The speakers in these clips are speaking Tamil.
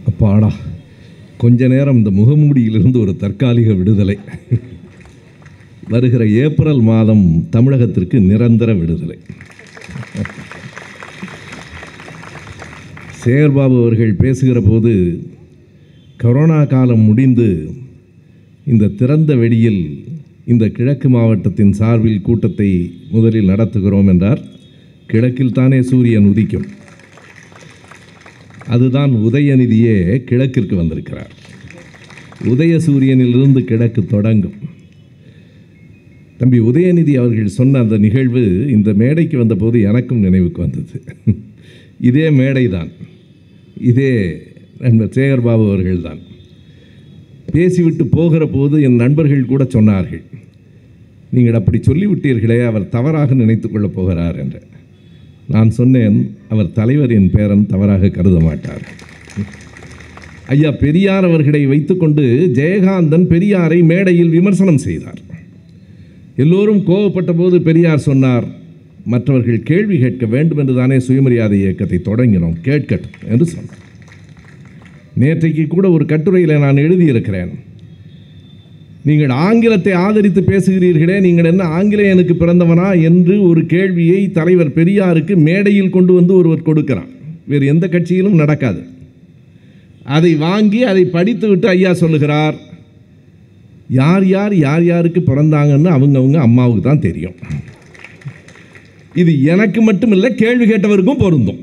அப்பாடா கொஞ்ச நேரம் இந்த முகமூடியிலிருந்து ஒரு தற்காலிக விடுதலை வருகிற ஏப்ரல் மாதம் தமிழகத்திற்கு நிரந்தர விடுதலை சேகர்பாபு அவர்கள் பேசுகிற போது கொரோனா காலம் முடிந்து இந்த திறந்த வெளியில் இந்த கிழக்கு மாவட்டத்தின் சார்பில் கூட்டத்தை முதலில் நடத்துகிறோம் என்றார் கிழக்கில் தானே சூரியன் உதிக்கும் அதுதான் உதயநிதியே கிழக்கிற்கு வந்திருக்கிறார் உதய சூரியனிலிருந்து கிழக்கு தொடங்கும் தம்பி உதயநிதி அவர்கள் சொன்ன அந்த நிகழ்வு இந்த மேடைக்கு வந்தபோது எனக்கும் நினைவுக்கு வந்தது இதே மேடை தான் இதே நண்பர் சேகர்பாபு அவர்கள்தான் பேசிவிட்டு போகிற போது என் நண்பர்கள் கூட சொன்னார்கள் நீங்கள் அப்படி சொல்லிவிட்டீர்களே அவர் தவறாக நினைத்து கொள்ளப் போகிறார் என்று நான் சொன்னேன் அவர் தலைவரின் பேரன் தவறாக கருத மாட்டார் ஐயா பெரியார் அவர்களை வைத்துக்கொண்டு ஜெயகாந்தன் பெரியாரை மேடையில் விமர்சனம் செய்தார் எல்லோரும் கோவப்பட்ட போது பெரியார் சொன்னார் மற்றவர்கள் கேள்வி கேட்க வேண்டும் என்று தானே சுயமரியாதை இயக்கத்தை தொடங்கினோம் கேட்கட்டும் என்று சொன்னார் நேற்றைக்கு கூட ஒரு கட்டுரையில் நான் எழுதியிருக்கிறேன் நீங்கள் ஆங்கிலத்தை ஆதரித்து பேசுகிறீர்களே நீங்கள் என்ன ஆங்கிலேயனுக்கு பிறந்தவனா என்று ஒரு கேள்வியை தலைவர் பெரியாருக்கு மேடையில் கொண்டு வந்து ஒருவர் கொடுக்கிறான் வேறு எந்த கட்சியிலும் நடக்காது அதை வாங்கி அதை படித்து விட்டு ஐயா சொல்லுகிறார் யார் யார் யார் யாருக்கு பிறந்தாங்கன்னு அவங்கவுங்க அம்மாவுக்கு தான் தெரியும் இது எனக்கு மட்டும் இல்லை கேள்வி கேட்டவருக்கும் பொருந்தும்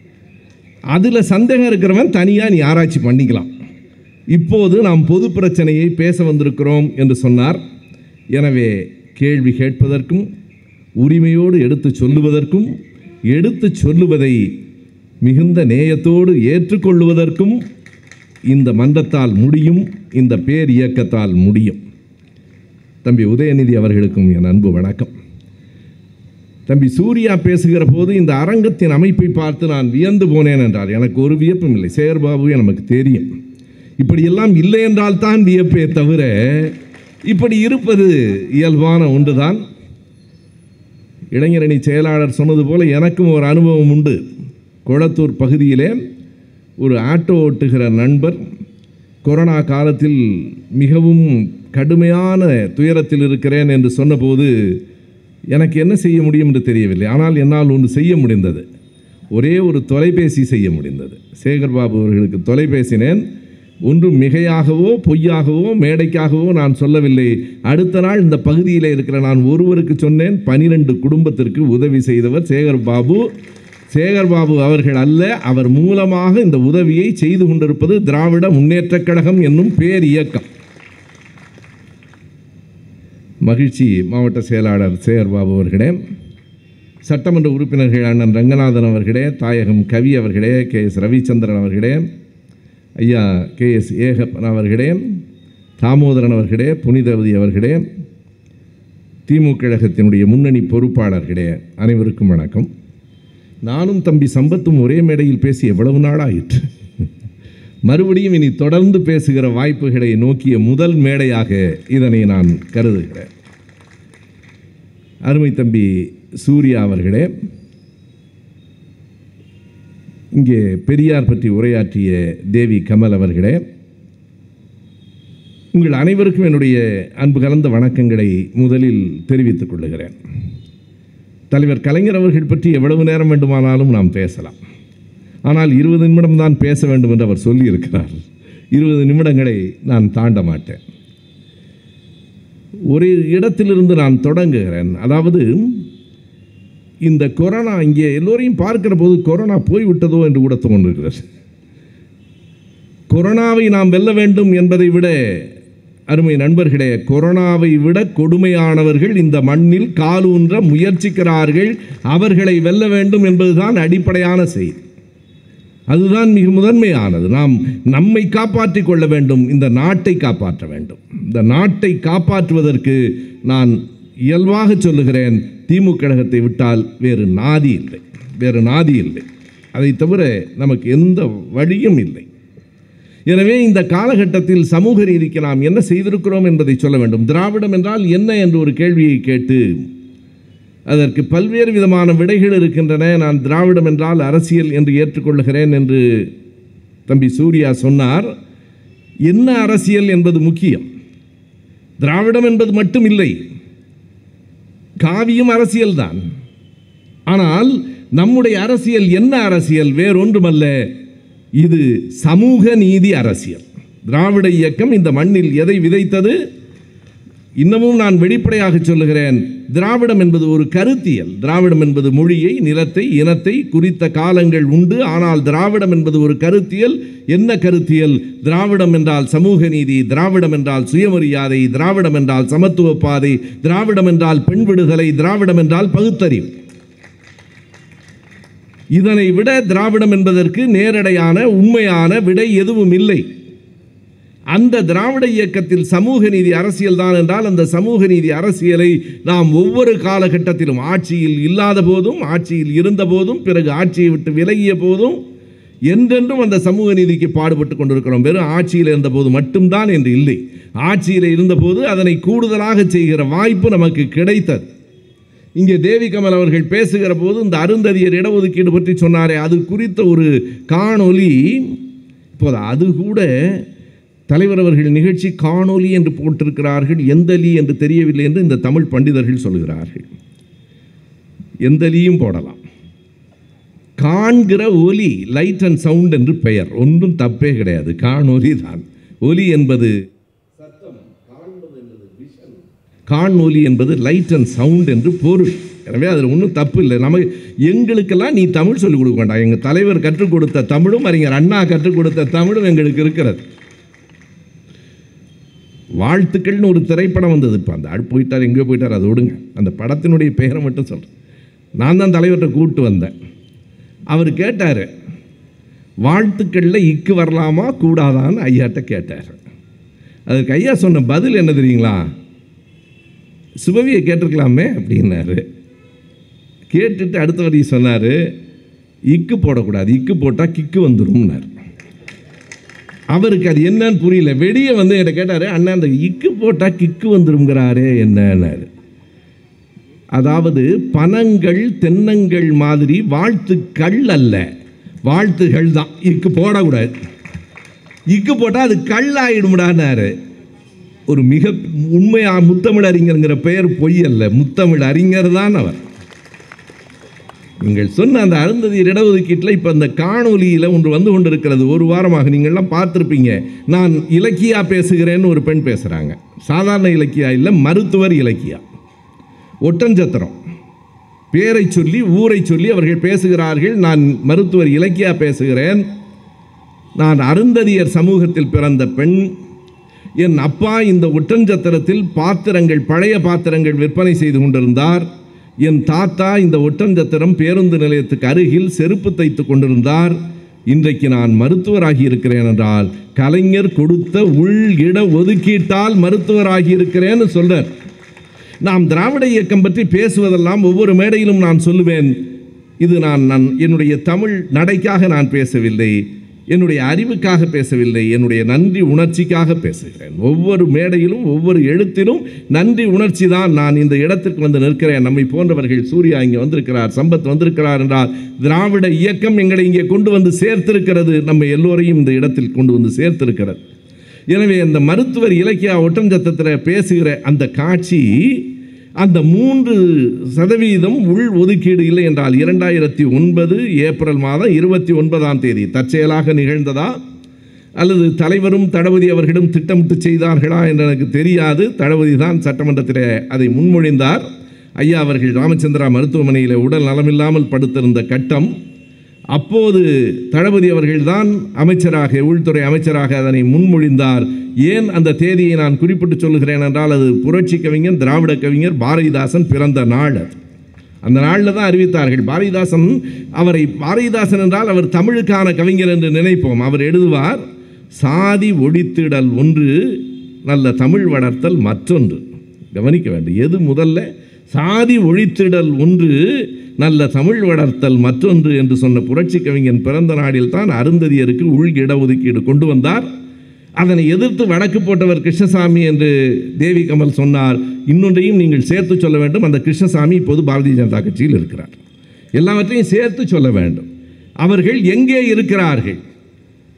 அதில் சந்தேகம் இருக்கிறவன் தனியாக நீ ஆராய்ச்சி பண்ணிக்கலாம் இப்போது நாம் பொது பிரச்சனையை பேச வந்திருக்கிறோம் என்று சொன்னார் எனவே கேள்வி கேட்பதற்கும் உரிமையோடு எடுத்து சொல்லுவதற்கும் எடுத்து சொல்லுவதை மிகுந்த நேயத்தோடு ஏற்றுக்கொள்வதற்கும் இந்த மன்றத்தால் முடியும் இந்த பேர் இயக்கத்தால் முடியும் தம்பி உதயநிதி அவர்களுக்கும் என் அன்பு வணக்கம் தம்பி சூர்யா பேசுகிற போது இந்த அரங்கத்தின் அமைப்பை பார்த்து நான் வியந்து போனேன் என்றார் எனக்கு ஒரு வியப்பும் இல்லை சேகர்பாபுவே நமக்கு தெரியும் இப்படியெல்லாம் இல்லை என்றால் தான் வியப்பே தவிர இப்படி இருப்பது இயல்பான ஒன்றுதான் இளைஞரணி செயலாளர் சொன்னது போல எனக்கும் ஒரு அனுபவம் உண்டு கொளத்தூர் பகுதியிலே ஒரு ஆட்டோ ஓட்டுகிற நண்பர் கொரோனா காலத்தில் மிகவும் கடுமையான துயரத்தில் இருக்கிறேன் என்று சொன்னபோது எனக்கு என்ன செய்ய முடியும் என்று தெரியவில்லை ஆனால் என்னால் ஒன்று செய்ய முடிந்தது ஒரே ஒரு தொலைபேசி செய்ய முடிந்தது சேகர்பாபு அவர்களுக்கு தொலைபேசினேன் ஒன்று மிகையாகவோ பொய்யாகவோ மேடைக்காகவோ நான் சொல்லவில்லை அடுத்த நாள் இந்த பகுதியில் இருக்கிற நான் ஒருவருக்கு சொன்னேன் பனிரெண்டு குடும்பத்திற்கு உதவி செய்தவர் சேகர்பாபு சேகர்பாபு அவர்கள் அல்ல அவர் மூலமாக இந்த உதவியை செய்து கொண்டிருப்பது திராவிட முன்னேற்றக் கழகம் என்னும் பேர் இயக்கம் மகிழ்ச்சி மாவட்ட செயலாளர் சேகர்பாபு அவர்களே சட்டமன்ற உறுப்பினர்கள் அண்ணன் ரங்கநாதன் அவர்களே தாயகம் கவி அவர்களே கே எஸ் ரவிச்சந்திரன் அவர்களே ஐயா கே எஸ் ஏகப்பன் அவர்களே தாமோதரன் அவர்களே புனிதவதி அவர்களே திமுக கழகத்தினுடைய முன்னணி பொறுப்பாளர்களே அனைவருக்கும் வணக்கம் நானும் தம்பி சம்பத்தும் ஒரே மேடையில் பேசி எவ்வளவு நாள் ஆயிற்று மறுபடியும் இனி தொடர்ந்து பேசுகிற வாய்ப்புகளை நோக்கிய முதல் மேடையாக இதனை நான் கருதுகிறேன் அருமை தம்பி சூர்யா அவர்களே இங்கே பெரியார் பற்றி உரையாற்றிய தேவி கமல் அவர்களே உங்கள் அனைவருக்கும் என்னுடைய அன்பு கலந்த வணக்கங்களை முதலில் தெரிவித்துக் கொள்ளுகிறேன் தலைவர் கலைஞர் அவர்கள் பற்றி எவ்வளவு நேரம் வேண்டுமானாலும் நாம் பேசலாம் ஆனால் இருபது நிமிடம் தான் பேச வேண்டும் என்று அவர் சொல்லியிருக்கிறார் இருபது நிமிடங்களை நான் தாண்ட மாட்டேன் ஒரு இடத்திலிருந்து நான் தொடங்குகிறேன் அதாவது இந்த கொரோனா இங்கே எல்லோரையும் பார்க்கிற போது கொரோனா போய்விட்டதோ என்று கூட தோன்றுகிறது கொரோனாவை நாம் வெல்ல வேண்டும் என்பதை விட அருமை நண்பர்களே கொரோனாவை விட கொடுமையானவர்கள் இந்த மண்ணில் காலூன்ற முயற்சிக்கிறார்கள் அவர்களை வெல்ல வேண்டும் என்பதுதான் அடிப்படையான செய்தி அதுதான் மிக முதன்மையானது நாம் நம்மை காப்பாற்றிக் கொள்ள வேண்டும் இந்த நாட்டை காப்பாற்ற வேண்டும் இந்த நாட்டை காப்பாற்றுவதற்கு நான் இயல்பாக சொல்லுகிறேன் திமுக கழகத்தை விட்டால் வேறு நாதி இல்லை வேறு நாதி இல்லை அதை தவிர நமக்கு எந்த வழியும் இல்லை எனவே இந்த காலகட்டத்தில் சமூக நீதிக்கு நாம் என்ன செய்திருக்கிறோம் என்பதை சொல்ல வேண்டும் திராவிடம் என்றால் என்ன என்று ஒரு கேள்வியை கேட்டு அதற்கு பல்வேறு விதமான விடைகள் இருக்கின்றன நான் திராவிடம் என்றால் அரசியல் என்று ஏற்றுக்கொள்ளுகிறேன் என்று தம்பி சூர்யா சொன்னார் என்ன அரசியல் என்பது முக்கியம் திராவிடம் என்பது மட்டும் இல்லை காவியம் அரசியல்தான் ஆனால் நம்முடைய அரசியல் என்ன அரசியல் வேறொன்றுமல்ல இது சமூக நீதி அரசியல் திராவிட இயக்கம் இந்த மண்ணில் எதை விதைத்தது இன்னமும் நான் வெளிப்படையாக சொல்லுகிறேன் திராவிடம் என்பது ஒரு கருத்தியல் திராவிடம் என்பது மொழியை நிலத்தை இனத்தை குறித்த காலங்கள் உண்டு ஆனால் திராவிடம் என்பது ஒரு கருத்தியல் என்ன கருத்தியல் திராவிடம் என்றால் சமூக நீதி திராவிடம் என்றால் சுயமரியாதை திராவிடம் என்றால் சமத்துவ பாதை திராவிடம் என்றால் பெண் விடுதலை திராவிடம் என்றால் பகுத்தறிவு இதனை விட திராவிடம் என்பதற்கு நேரடையான உண்மையான விடை எதுவும் இல்லை அந்த திராவிட இயக்கத்தில் சமூக நீதி அரசியல் தான் என்றால் அந்த சமூக நீதி அரசியலை நாம் ஒவ்வொரு காலகட்டத்திலும் ஆட்சியில் இல்லாத போதும் ஆட்சியில் இருந்த போதும் பிறகு ஆட்சியை விட்டு விலகிய போதும் என்றென்றும் அந்த சமூக நீதிக்கு பாடுபட்டு கொண்டிருக்கிறோம் வெறும் ஆட்சியில் இருந்தபோது மட்டும்தான் என்று இல்லை ஆட்சியில் இருந்தபோது அதனை கூடுதலாக செய்கிற வாய்ப்பு நமக்கு கிடைத்தது இங்கே தேவி கமல் அவர்கள் பேசுகிற போது இந்த அருந்ததியர் இடஒதுக்கீடு பற்றி சொன்னாரே அது குறித்த ஒரு காணொலி இப்போது அது கூட தலைவர் அவர்கள் நிகழ்ச்சி காணொலி என்று போட்டிருக்கிறார்கள் எந்தலி என்று தெரியவில்லை என்று இந்த தமிழ் பண்டிதர்கள் சொல்கிறார்கள் எந்தலியும் போடலாம் காண்கிற ஒலி லைட் அண்ட் சவுண்ட் என்று பெயர் ஒன்றும் தப்பே கிடையாது காணொலி தான் ஒலி என்பது காண் ஒலி என்பது லைட் அண்ட் சவுண்ட் என்று பொருள் எனவே அதில் ஒன்றும் தப்பு இல்லை நம்ம எங்களுக்கெல்லாம் நீ தமிழ் சொல்லிக் கொடுக்க வேண்டாம் எங்கள் தலைவர் கற்றுக் கொடுத்த தமிழும் அறிஞர் அண்ணா கற்றுக் கொடுத்த தமிழும் எங்களுக்கு இருக்கிறது வாழ்த்துக்கள்னு ஒரு திரைப்படம் வந்தது இப்போ அந்த ஆள் போயிட்டார் எங்கேயோ போயிட்டார் அதை விடுங்க அந்த படத்தினுடைய பெயரை மட்டும் சொல்கிறேன் நான் தான் தலைவர்கிட்ட கூப்பிட்டு வந்தேன் அவர் கேட்டார் வாழ்த்துக்களில் இக்கு வரலாமா கூடாதான்னு ஐயாட்ட கேட்டார் அதுக்கு ஐயா சொன்ன பதில் என்ன தெரியுங்களா சுபவியை கேட்டிருக்கலாமே அப்படின்னாரு கேட்டுட்டு அடுத்த வரி சொன்னார் இக்கு போடக்கூடாது இக்கு போட்டால் கிக்கு வந்துரும்னார் அவருக்கு அது என்னன்னு புரியல வெளியே வந்து என்கிட்ட கேட்டார் அண்ணா அந்த இக்கு போட்டால் கிக்கு வந்துருங்கிறாரே என்னன்னாரு அதாவது பனங்கள் தென்னங்கள் மாதிரி வாழ்த்துக்கள் அல்ல வாழ்த்துகள் தான் இக்கு போடக்கூடாது இக்கு போட்டால் அது கல் ஆயிடும்டான்னாரு ஒரு மிக உண்மையா முத்தமிழ் அறிஞருங்கிற பெயர் பொய் அல்ல முத்தமிழ் அறிஞர் தான் அவர் நீங்கள் சொன்ன அந்த அருந்ததியர் இடஒதுக்கீட்டில் இப்போ அந்த காணொலியில் ஒன்று வந்து கொண்டிருக்கிறது ஒரு வாரமாக நீங்கள்லாம் பார்த்துருப்பீங்க நான் இலக்கியா பேசுகிறேன்னு ஒரு பெண் பேசுகிறாங்க சாதாரண இலக்கியா இல்லை மருத்துவர் இலக்கியா ஒட்டஞ்சத்திரம் பேரை சொல்லி ஊரை சொல்லி அவர்கள் பேசுகிறார்கள் நான் மருத்துவர் இலக்கியா பேசுகிறேன் நான் அருந்ததியர் சமூகத்தில் பிறந்த பெண் என் அப்பா இந்த ஒட்டஞ்சத்திரத்தில் பாத்திரங்கள் பழைய பாத்திரங்கள் விற்பனை செய்து கொண்டிருந்தார் என் தாத்தா இந்த ஒட்டஞ்சத்திரம் பேருந்து நிலையத்துக்கு அருகில் செருப்பு தைத்து கொண்டிருந்தார் இன்றைக்கு நான் மருத்துவராகி இருக்கிறேன் என்றால் கலைஞர் கொடுத்த உள் இட ஒதுக்கீட்டால் மருத்துவராகி இருக்கிறேன்னு சொல்றார் நாம் திராவிட இயக்கம் பற்றி பேசுவதெல்லாம் ஒவ்வொரு மேடையிலும் நான் சொல்லுவேன் இது நான் நான் என்னுடைய தமிழ் நடைக்காக நான் பேசவில்லை என்னுடைய அறிவுக்காக பேசவில்லை என்னுடைய நன்றி உணர்ச்சிக்காக பேசுகிறேன் ஒவ்வொரு மேடையிலும் ஒவ்வொரு எழுத்திலும் நன்றி உணர்ச்சி தான் நான் இந்த இடத்திற்கு வந்து நிற்கிறேன் நம்மை போன்றவர்கள் சூர்யா இங்கே வந்திருக்கிறார் சம்பத் வந்திருக்கிறார் என்றால் திராவிட இயக்கம் எங்களை இங்கே கொண்டு வந்து சேர்த்திருக்கிறது நம்ம எல்லோரையும் இந்த இடத்தில் கொண்டு வந்து சேர்த்திருக்கிறது எனவே அந்த மருத்துவர் இலக்கியா ஒட்டஞ்சத்தத்தில் பேசுகிற அந்த காட்சி அந்த மூன்று சதவீதம் உள் ஒதுக்கீடு இல்லை என்றால் இரண்டாயிரத்தி ஒன்பது ஏப்ரல் மாதம் இருபத்தி ஒன்பதாம் தேதி தற்செயலாக நிகழ்ந்ததா அல்லது தலைவரும் தளபதி அவர்களும் திட்டமிட்டு செய்தார்களா என்று எனக்கு தெரியாது தளபதி தான் சட்டமன்றத்தில் அதை முன்மொழிந்தார் ஐயா அவர்கள் ராமச்சந்திரா மருத்துவமனையில் உடல் நலமில்லாமல் படுத்திருந்த கட்டம் அப்போது தளபதி அவர்கள்தான் அமைச்சராக உள்துறை அமைச்சராக அதனை முன்மொழிந்தார் ஏன் அந்த தேதியை நான் குறிப்பிட்டு சொல்லுகிறேன் என்றால் அது புரட்சி கவிஞர் திராவிட கவிஞர் பாரதிதாசன் பிறந்த நாள் அது அந்த நாளில் தான் அறிவித்தார்கள் பாரதிதாசன் அவரை பாரதிதாசன் என்றால் அவர் தமிழுக்கான கவிஞர் என்று நினைப்போம் அவர் எழுதுவார் சாதி ஒழித்திடல் ஒன்று நல்ல தமிழ் வளர்த்தல் மற்றொன்று கவனிக்க வேண்டும் எது முதல்ல சாதி ஒழித்திடல் ஒன்று நல்ல தமிழ் வளர்த்தல் மற்றொன்று என்று சொன்ன புரட்சி கவிஞன் பிறந்த நாளில் தான் அருந்ததியருக்கு உள் இடஒதுக்கீடு கொண்டு வந்தார் அதனை எதிர்த்து வழக்கு போட்டவர் கிருஷ்ணசாமி என்று தேவி கமல் சொன்னார் இன்னொன்றையும் நீங்கள் சேர்த்து சொல்ல வேண்டும் அந்த கிருஷ்ணசாமி இப்போது பாரதிய ஜனதா கட்சியில் இருக்கிறார் எல்லாவற்றையும் சேர்த்து சொல்ல வேண்டும் அவர்கள் எங்கே இருக்கிறார்கள்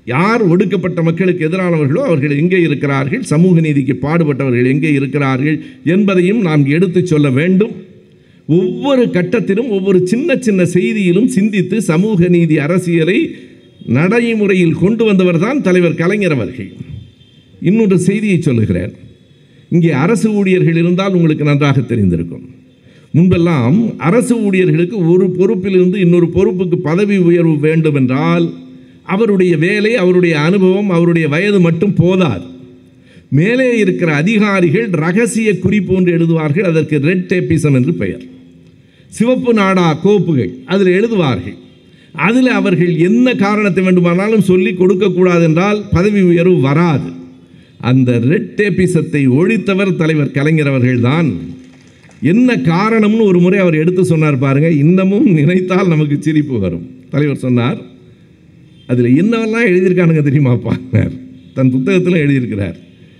யார் ஒடுக்கப்பட்ட மக்களுக்கு எதிரானவர்களோ அவர்கள் எங்கே இருக்கிறார்கள் சமூக நீதிக்கு பாடுபட்டவர்கள் எங்கே இருக்கிறார்கள் என்பதையும் நாம் எடுத்துச் சொல்ல வேண்டும் ஒவ்வொரு கட்டத்திலும் ஒவ்வொரு சின்ன சின்ன செய்தியிலும் சிந்தித்து சமூக நீதி அரசியலை நடைமுறையில் கொண்டு வந்தவர் தான் தலைவர் கலைஞர் அவர்கள் இன்னொரு செய்தியை சொல்லுகிறேன் இங்கே அரசு ஊழியர்கள் இருந்தால் உங்களுக்கு நன்றாக தெரிந்திருக்கும் முன்பெல்லாம் அரசு ஊழியர்களுக்கு ஒரு பொறுப்பிலிருந்து இன்னொரு பொறுப்புக்கு பதவி உயர்வு வேண்டும் என்றால் அவருடைய வேலை அவருடைய அனுபவம் அவருடைய வயது மட்டும் போதாது மேலே இருக்கிற அதிகாரிகள் ரகசிய குறிப்பு ஒன்று எழுதுவார்கள் அதற்கு ரெட் டேப்பிசம் என்று பெயர் சிவப்பு நாடா கோப்புகள் அதில் எழுதுவார்கள் அதில் அவர்கள் என்ன காரணத்தை வேண்டுமானாலும் சொல்லி கொடுக்கக்கூடாது என்றால் பதவி உயர்வு வராது அந்த ரெட் டேப்பிசத்தை ஒழித்தவர் தலைவர் கலைஞர் அவர்கள்தான் என்ன காரணம்னு ஒரு முறை அவர் எடுத்து சொன்னார் பாருங்க இன்னமும் நினைத்தால் நமக்கு சிரிப்பு வரும் தலைவர் சொன்னார் அதில் என்னவெல்லாம் எழுதியிருக்கானுங்க தெரியுமாப்பா தன் புத்தகத்தில் எழுதியிருக்கிறார்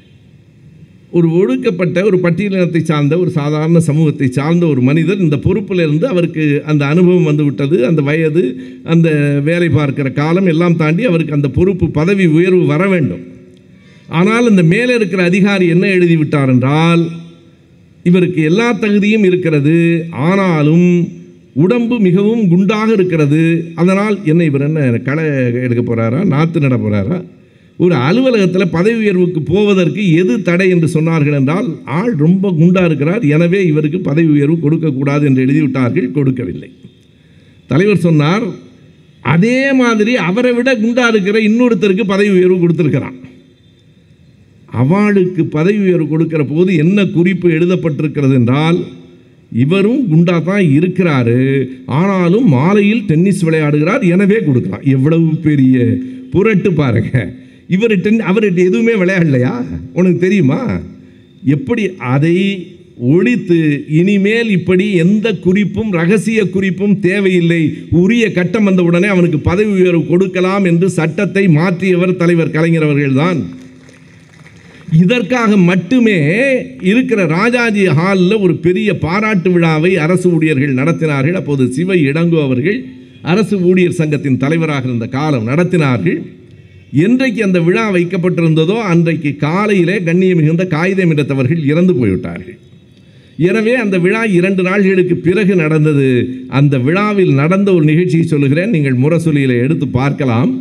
ஒரு ஒடுக்கப்பட்ட ஒரு பட்டியலினத்தை சார்ந்த ஒரு சாதாரண சமூகத்தை சார்ந்த ஒரு மனிதர் இந்த பொறுப்பில் இருந்து அவருக்கு அந்த அனுபவம் வந்து விட்டது அந்த வயது அந்த வேலை பார்க்கிற காலம் எல்லாம் தாண்டி அவருக்கு அந்த பொறுப்பு பதவி உயர்வு வர வேண்டும் ஆனால் இந்த மேலே இருக்கிற அதிகாரி என்ன எழுதி விட்டார் என்றால் இவருக்கு எல்லா தகுதியும் இருக்கிறது ஆனாலும் உடம்பு மிகவும் குண்டாக இருக்கிறது அதனால் என்ன இவர் என்ன களை எடுக்க போகிறாரா நாற்று நட போகிறாரா ஒரு அலுவலகத்தில் பதவி உயர்வுக்கு போவதற்கு எது தடை என்று சொன்னார்கள் என்றால் ஆள் ரொம்ப குண்டா இருக்கிறார் எனவே இவருக்கு பதவி உயர்வு கொடுக்கக்கூடாது என்று எழுதிவிட்டார்கள் கொடுக்கவில்லை தலைவர் சொன்னார் அதே மாதிரி அவரை விட குண்டா இருக்கிற இன்னொருத்தருக்கு பதவி உயர்வு கொடுத்துருக்கிறான் அவளுக்கு பதவி உயர்வு கொடுக்கிற போது என்ன குறிப்பு எழுதப்பட்டிருக்கிறது என்றால் இவரும் குண்டா தான் இருக்கிறாரு ஆனாலும் மாலையில் டென்னிஸ் விளையாடுகிறார் எனவே கொடுக்கலாம் எவ்வளவு பெரிய புரட்டு பாருங்க இவர் டென் அவர் எதுவுமே விளையாடலையா உனக்கு தெரியுமா எப்படி அதை ஒழித்து இனிமேல் இப்படி எந்த குறிப்பும் ரகசிய குறிப்பும் தேவையில்லை உரிய கட்டம் வந்த உடனே அவனுக்கு பதவி உயர்வு கொடுக்கலாம் என்று சட்டத்தை மாற்றியவர் தலைவர் கலைஞர் அவர்கள்தான் இதற்காக மட்டுமே இருக்கிற ராஜாஜி ஹாலில் ஒரு பெரிய பாராட்டு விழாவை அரசு ஊழியர்கள் நடத்தினார்கள் அப்போது சிவ இளங்கோ அவர்கள் அரசு ஊழியர் சங்கத்தின் தலைவராக இருந்த காலம் நடத்தினார்கள் என்றைக்கு அந்த விழா வைக்கப்பட்டிருந்ததோ அன்றைக்கு காலையிலே கண்ணியம் மிகுந்த காகிதம் இடத்தவர்கள் இறந்து போய்விட்டார்கள் எனவே அந்த விழா இரண்டு நாள்களுக்கு பிறகு நடந்தது அந்த விழாவில் நடந்த ஒரு நிகழ்ச்சியை சொல்லுகிறேன் நீங்கள் முரசொலியில் எடுத்து பார்க்கலாம்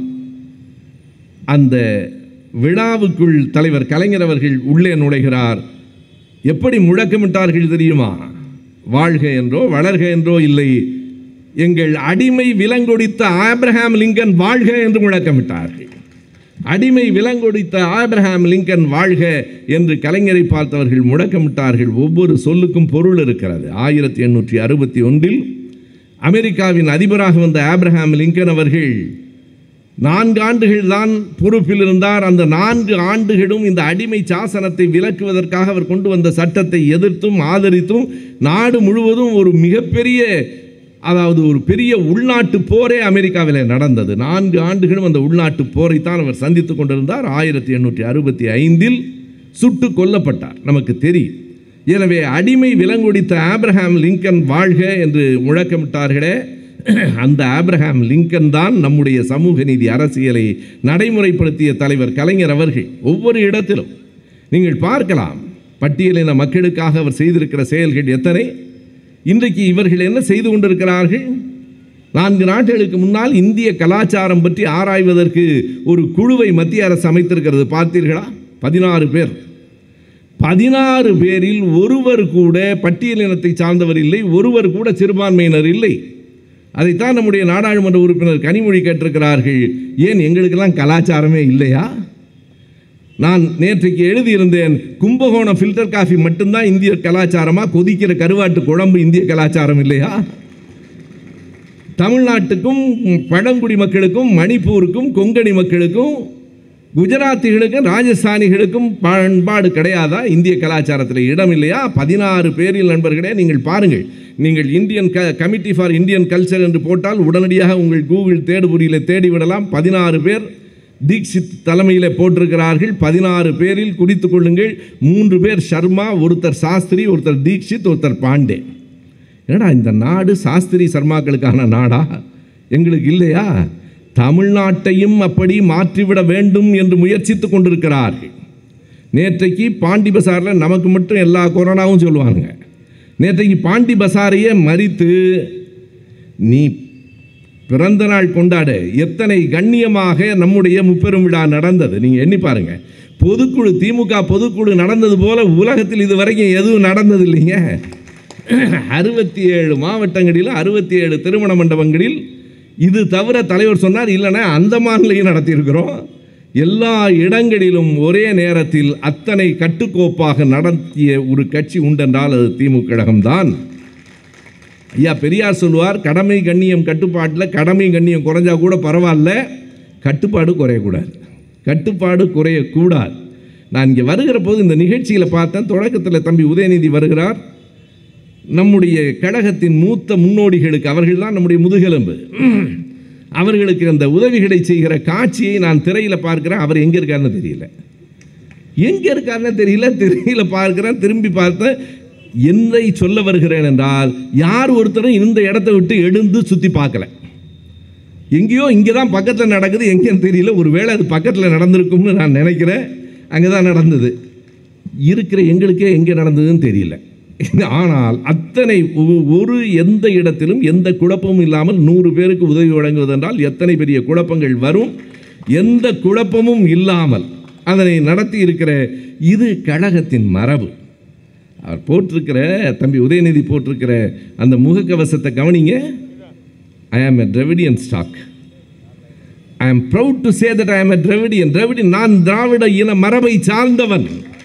அந்த விழாவுக்குள் தலைவர் கலைஞர் அவர்கள் உள்ளே நுழைகிறார் எப்படி முழக்கமிட்டார்கள் தெரியுமா வாழ்க என்றோ வளர்க என்றோ இல்லை எங்கள் அடிமை விலங்கொடித்த ஆப்ரஹாம் லிங்கன் வாழ்க என்று முழக்கமிட்டார்கள் அடிமை விலங்கொடித்த ஆப்ரஹாம் லிங்கன் வாழ்க என்று கலைஞரை பார்த்தவர்கள் முழக்கமிட்டார்கள் ஒவ்வொரு சொல்லுக்கும் பொருள் இருக்கிறது ஆயிரத்தி எண்ணூற்றி அறுபத்தி ஒன்றில் அமெரிக்காவின் அதிபராக வந்த ஆப்ரஹாம் லிங்கன் அவர்கள் நான்கு ஆண்டுகள் தான் பொறுப்பில் இருந்தார் அந்த நான்கு ஆண்டுகளும் இந்த அடிமை சாசனத்தை விலக்குவதற்காக அவர் கொண்டு வந்த சட்டத்தை எதிர்த்தும் ஆதரித்தும் நாடு முழுவதும் ஒரு மிகப்பெரிய அதாவது ஒரு பெரிய உள்நாட்டு போரே அமெரிக்காவில் நடந்தது நான்கு ஆண்டுகளும் அந்த உள்நாட்டு போரைத்தான் அவர் சந்தித்து கொண்டிருந்தார் ஆயிரத்தி எண்ணூற்றி அறுபத்தி ஐந்தில் சுட்டு கொல்லப்பட்டார் நமக்கு தெரியும் எனவே அடிமை விலங்குடித்த ஆப்ரஹாம் லிங்கன் வாழ்க என்று முழக்கமிட்டார்களே அந்த ஆப்ரஹாம் லிங்கன் தான் நம்முடைய சமூக நீதி அரசியலை நடைமுறைப்படுத்திய தலைவர் கலைஞர் அவர்கள் ஒவ்வொரு இடத்திலும் நீங்கள் பார்க்கலாம் பட்டியலின மக்களுக்காக அவர் செய்திருக்கிற செயல்கள் எத்தனை இன்றைக்கு இவர்கள் என்ன செய்து கொண்டிருக்கிறார்கள் நான்கு நாட்களுக்கு முன்னால் இந்திய கலாச்சாரம் பற்றி ஆராய்வதற்கு ஒரு குழுவை மத்திய அரசு அமைத்திருக்கிறது பார்த்தீர்களா பதினாறு பேர் பதினாறு பேரில் ஒருவர் கூட பட்டியலினத்தை சார்ந்தவர் இல்லை ஒருவர் கூட சிறுபான்மையினர் இல்லை அதைத்தான் நம்முடைய நாடாளுமன்ற உறுப்பினர் கனிமொழி கேட்டிருக்கிறார்கள் ஏன் எங்களுக்கெல்லாம் கலாச்சாரமே இல்லையா நான் நேற்றைக்கு எழுதியிருந்தேன் கும்பகோணம் ஃபில்டர் காஃபி மட்டும்தான் இந்திய கலாச்சாரமா கொதிக்கிற கருவாட்டு குழம்பு இந்திய கலாச்சாரம் இல்லையா தமிழ்நாட்டுக்கும் பழங்குடி மக்களுக்கும் மணிப்பூருக்கும் கொங்கணி மக்களுக்கும் குஜராத்திகளுக்கும் ராஜஸ்தானிகளுக்கும் பண்பாடு கிடையாதா இந்திய கலாச்சாரத்தில் இடம் இல்லையா பதினாறு பேரில் நண்பர்களே நீங்கள் பாருங்கள் நீங்கள் இந்தியன் க கமிட்டி ஃபார் இந்தியன் கல்ச்சர் என்று போட்டால் உடனடியாக உங்கள் கூகுள் தேடுபொறியில் தேடிவிடலாம் பதினாறு பேர் தீக்ஷித் தலைமையில் போட்டிருக்கிறார்கள் பதினாறு பேரில் குறித்து கொள்ளுங்கள் மூன்று பேர் சர்மா ஒருத்தர் சாஸ்திரி ஒருத்தர் தீக்ஷித் ஒருத்தர் பாண்டே என்னடா இந்த நாடு சாஸ்திரி சர்மாக்களுக்கான நாடா எங்களுக்கு இல்லையா தமிழ்நாட்டையும் அப்படி மாற்றிவிட வேண்டும் என்று முயற்சித்துக் கொண்டிருக்கிறார்கள் நேற்றைக்கு பாண்டி பசாரில் நமக்கு மட்டும் எல்லா கொரோனாவும் சொல்லுவானுங்க நேற்றைக்கு பாண்டி பசாரையே மறித்து நீ பிறந்த நாள் கொண்டாட எத்தனை கண்ணியமாக நம்முடைய முப்பெரும் விழா நடந்தது நீங்கள் எண்ணி பாருங்க பொதுக்குழு திமுக பொதுக்குழு நடந்தது போல உலகத்தில் இது வரைக்கும் எதுவும் நடந்தது இல்லைங்க அறுபத்தி ஏழு மாவட்டங்களில் அறுபத்தி ஏழு திருமண மண்டபங்களில் இது தவிர தலைவர் சொன்னார் இல்லைன்னா அந்தமான்லையும் நடத்தியிருக்கிறோம் எல்லா இடங்களிலும் ஒரே நேரத்தில் அத்தனை கட்டுக்கோப்பாக நடத்திய ஒரு கட்சி உண்டென்றால் அது திமுக கழகம்தான் ஐயா பெரியார் சொல்லுவார் கடமை கண்ணியம் கட்டுப்பாட்டில் கடமை கண்ணியம் குறைஞ்சா கூட பரவாயில்ல கட்டுப்பாடு குறையக்கூடாது கட்டுப்பாடு குறையக்கூடாது நான் இங்கே வருகிற போது இந்த நிகழ்ச்சியில் பார்த்தேன் தொடக்கத்தில் தம்பி உதயநிதி வருகிறார் நம்முடைய கழகத்தின் மூத்த முன்னோடிகளுக்கு அவர்கள் தான் நம்முடைய முதுகெலும்பு அவர்களுக்கு அந்த உதவிகளை செய்கிற காட்சியை நான் திரையில் பார்க்கிறேன் அவர் எங்கே இருக்காருன்னு தெரியல எங்கே இருக்காருன்னு தெரியல திரையில் பார்க்கிறேன் திரும்பி பார்த்தேன் என்னை சொல்ல வருகிறேன் என்றால் யார் ஒருத்தரும் இந்த இடத்தை விட்டு எழுந்து சுற்றி பார்க்கல எங்கேயோ இங்கே தான் பக்கத்தில் நடக்குது எங்கேன்னு தெரியல ஒருவேளை அது பக்கத்தில் நடந்திருக்கும்னு நான் நினைக்கிறேன் அங்கே தான் நடந்தது இருக்கிற எங்களுக்கே எங்கே நடந்ததுன்னு தெரியல ஆனால் அத்தனை ஒ- ஒரு எந்த இடத்திலும் எந்த குழப்பமும் இல்லாமல் நூறு பேருக்கு உதவி வழங்குவதென்றால் எத்தனை பெரிய குழப்பங்கள் வரும் எந்த குழப்பமும் இல்லாமல் அதனை நடத்தி இருக்கிற இது கழகத்தின் மரபு அவர் போட்டிருக்கிற தம்பி உதயநிதி போட்டிருக்கிற அந்த முகக்கவசத்தை கவனிங்க ஐ am a Dravidian stock I am proud to say that I am a Dravidian Dravidian நான் திராவிட இன மரபை சார்ந்தவன்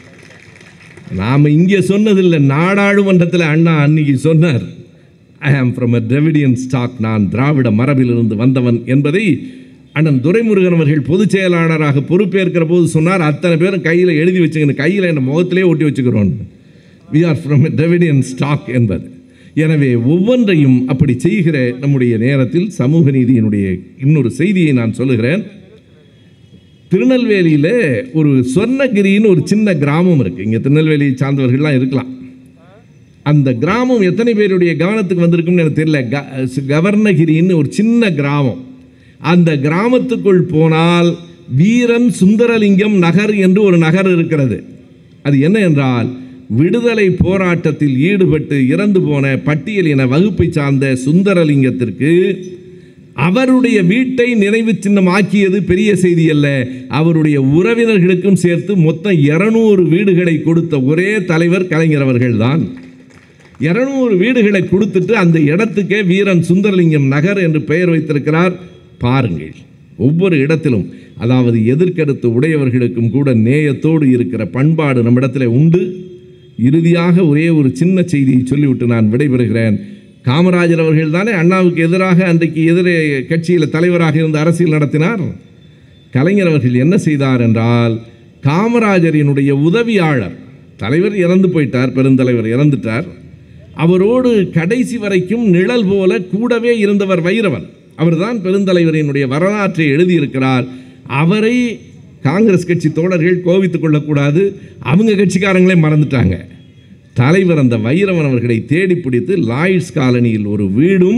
நாம் இங்கே சொன்னதில்லை நாடாளுமன்றத்தில் அண்ணா அன்னைக்கு சொன்னார் ஐ am from a Dravidian stock நான் திராவிட மரபிலிருந்து வந்தவன் என்பதை அண்ணன் துரைமுருகன் அவர்கள் பொதுச் செயலாளராக பொறுப்பேற்கிற போது சொன்னார் அத்தனை பேரும் கையில் எழுதி வச்சுக்கணும் கையில் என்ன முகத்திலே ஒட்டி வச்சுக்கிறோம் we are from Dravidian stock என்பது எனவே ஒவ்வொன்றையும் அப்படி செய்கிற நம்முடைய நேரத்தில் சமூக நீதியினுடைய இன்னொரு செய்தியை நான் சொல்லுகிறேன் திருநெல்வேலியில் ஒரு சொர்ணகிரின்னு ஒரு சின்ன கிராமம் இருக்குது இங்கே திருநெல்வேலி சார்ந்தவர்கள்லாம் இருக்கலாம் அந்த கிராமம் எத்தனை பேருடைய கவனத்துக்கு வந்திருக்கும்னு எனக்கு தெரியல க கவர்ணகிரின்னு ஒரு சின்ன கிராமம் அந்த கிராமத்துக்குள் போனால் வீரன் சுந்தரலிங்கம் நகர் என்று ஒரு நகர் இருக்கிறது அது என்ன என்றால் விடுதலை போராட்டத்தில் ஈடுபட்டு இறந்து போன பட்டியலின வகுப்பை சார்ந்த சுந்தரலிங்கத்திற்கு அவருடைய வீட்டை நினைவு சின்னம் ஆக்கியது பெரிய செய்தி அல்ல அவருடைய உறவினர்களுக்கும் சேர்த்து மொத்தம் இருநூறு வீடுகளை கொடுத்த ஒரே தலைவர் கலைஞர் அவர்கள்தான் இருநூறு வீடுகளை கொடுத்துட்டு அந்த இடத்துக்கே வீரன் சுந்தரலிங்கம் நகர் என்று பெயர் வைத்திருக்கிறார் பாருங்கள் ஒவ்வொரு இடத்திலும் அதாவது எதிர்கருத்து உடையவர்களுக்கும் கூட நேயத்தோடு இருக்கிற பண்பாடு நம்மிடத்தில் உண்டு இறுதியாக ஒரே ஒரு சின்ன செய்தியை சொல்லிவிட்டு நான் விடைபெறுகிறேன் காமராஜர் அவர்கள் தானே அண்ணாவுக்கு எதிராக அன்றைக்கு எதிரே கட்சியில் தலைவராக இருந்து அரசியல் நடத்தினார் கலைஞர் அவர்கள் என்ன செய்தார் என்றால் காமராஜரினுடைய உதவியாளர் தலைவர் இறந்து போயிட்டார் பெருந்தலைவர் இறந்துட்டார் அவரோடு கடைசி வரைக்கும் நிழல் போல கூடவே இருந்தவர் வைரவன் அவர்தான் பெருந்தலைவரினுடைய வரலாற்றை எழுதியிருக்கிறார் அவரை காங்கிரஸ் கட்சி தோழர்கள் கோவித்துக் கொள்ளக்கூடாது அவங்க கட்சிக்காரங்களே மறந்துட்டாங்க தலைவர் அந்த வைரவன் அவர்களை தேடி பிடித்து லாயிட்ஸ் காலனியில் ஒரு வீடும்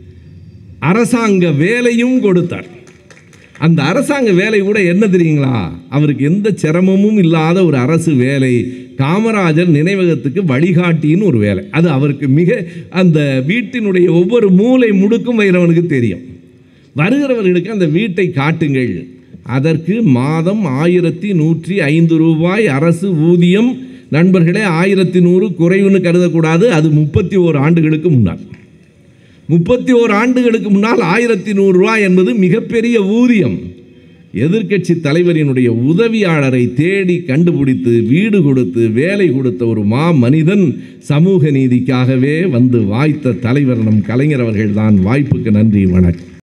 அரசாங்க வேலையும் கொடுத்தார் அந்த அரசாங்க வேலை கூட என்ன தெரியுங்களா அவருக்கு எந்த சிரமமும் இல்லாத ஒரு அரசு வேலை காமராஜர் நினைவகத்துக்கு வழிகாட்டின்னு ஒரு வேலை அது அவருக்கு மிக அந்த வீட்டினுடைய ஒவ்வொரு மூலை முடுக்கும் வைரவனுக்கு தெரியும் வருகிறவர்களுக்கு அந்த வீட்டை காட்டுங்கள் அதற்கு மாதம் ஆயிரத்தி நூற்றி ஐந்து ரூபாய் அரசு ஊதியம் நண்பர்களே ஆயிரத்தி நூறு குறைவுன்னு கருதக்கூடாது அது முப்பத்தி ஓரு ஆண்டுகளுக்கு முன்னால் முப்பத்தி ஓரு ஆண்டுகளுக்கு முன்னால் ஆயிரத்தி நூறுரூவா என்பது மிகப்பெரிய ஊதியம் எதிர்க்கட்சி தலைவரினுடைய உதவியாளரை தேடி கண்டுபிடித்து வீடு கொடுத்து வேலை கொடுத்த ஒரு மா மனிதன் சமூக நீதிக்காகவே வந்து வாய்த்த தலைவர் நம் கலைஞர் அவர்கள்தான் வாய்ப்புக்கு நன்றி வணக்கம்